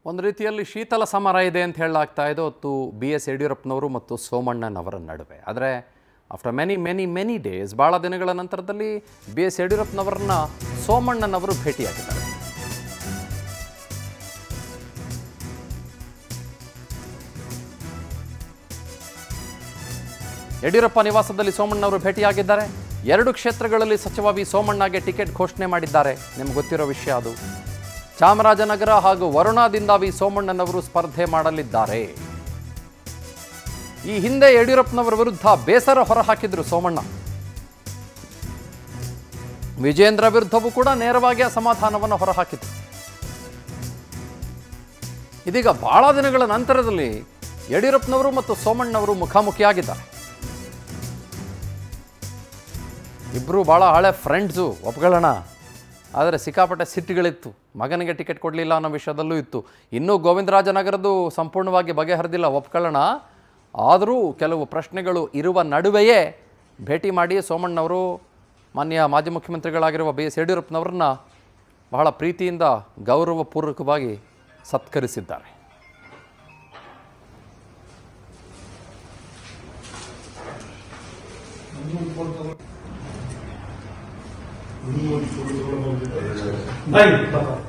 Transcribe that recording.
ಒಂದು ರೀತಿಯಲ್ಲಿ ಶೀತಲ ಸಮರ ಇದೆ ಅಂತ ಹೇಳಲಾಗ್ತಾ ಇದೆ ಹೊತ್ತು ಬಿ ಎಸ್ ಯಡಿಯೂರಪ್ಪನವರು ಮತ್ತು ಸೋಮಣ್ಣನವರ ನಡುವೆ ಆದರೆ after many many many days ಭಾಳ ದಿನಗಳ ನಂತರದಲ್ಲಿ ಬಿ ಎಸ್ ಯಡಿಯೂರಪ್ಪನವರನ್ನ ಸೋಮಣ್ಣನವರು ಭೇಟಿಯಾಗಿದ್ದಾರೆ ಯಡಿಯೂರಪ್ಪ ನಿವಾಸದಲ್ಲಿ ಸೋಮಣ್ಣವರು ಭೇಟಿಯಾಗಿದ್ದಾರೆ ಎರಡು ಕ್ಷೇತ್ರಗಳಲ್ಲಿ ಸಚಿವ ವಿ ಸೋಮಣ್ಣಗೆ ಟಿಕೆಟ್ ಘೋಷಣೆ ಮಾಡಿದ್ದಾರೆ ನಿಮ್ಗೆ ಗೊತ್ತಿರೋ ವಿಷಯ ಅದು ಚಾಮರಾಜನಗರ ಹಾಗೂ ವರುಣಾದಿಂದ ವಿ ಸೋಮಣ್ಣನವರು ಸ್ಪರ್ಧೆ ಮಾಡಲಿದ್ದಾರೆ ಈ ಹಿಂದೆ ಯಡಿಯೂರಪ್ಪನವರ ವಿರುದ್ಧ ಬೇಸರ ಹೊರಹಾಕಿದ್ರು ಸೋಮಣ್ಣ ವಿಜೇಂದ್ರ ವಿರುದ್ಧವೂ ಕೂಡ ನೇರವಾಗಿ ಅಸಮಾಧಾನವನ್ನು ಹೊರಹಾಕಿದ್ರು ಇದೀಗ ಬಹಳ ದಿನಗಳ ನಂತರದಲ್ಲಿ ಯಡಿಯೂರಪ್ಪನವರು ಮತ್ತು ಸೋಮಣ್ಣವರು ಮುಖಾಮುಖಿಯಾಗಿದ್ದಾರೆ ಇಬ್ಬರು ಭಾಳ ಹಳೆ ಫ್ರೆಂಡ್ಸು ಒಪ್ಕೊಳ್ಳೋಣ ಆದರೆ ಸಿಕ್ಕಾಪಟ್ಟೆ ಸಿಟ್ಟುಗಳಿತ್ತು ಮಗನಿಗೆ ಟಿಕೆಟ್ ಕೊಡಲಿಲ್ಲ ಅನ್ನೋ ವಿಷಯದಲ್ಲೂ ಇತ್ತು ಇನ್ನೂ ಗೋವಿಂದರಾಜನಗರದ್ದು ಸಂಪೂರ್ಣವಾಗಿ ಬಗೆಹರಿದಿಲ್ಲ ಒಪ್ಕೊಳ್ಳೋಣ ಆದರೂ ಕೆಲವು ಪ್ರಶ್ನೆಗಳು ಇರುವ ನಡುವೆಯೇ ಭೇಟಿ ಮಾಡಿ ಸೋಮಣ್ಣವರು ಮಾನ್ಯ ಮಾಜಿ ಮುಖ್ಯಮಂತ್ರಿಗಳಾಗಿರುವ ಬಿ ಎಸ್ ಯಡಿಯೂರಪ್ಪನವ್ರನ್ನ ಬಹಳ ಪ್ರೀತಿಯಿಂದ ಗೌರವಪೂರ್ವಕವಾಗಿ ಸತ್ಕರಿಸಿದ್ದಾರೆ ಬಾಯ್ ಪಾಪ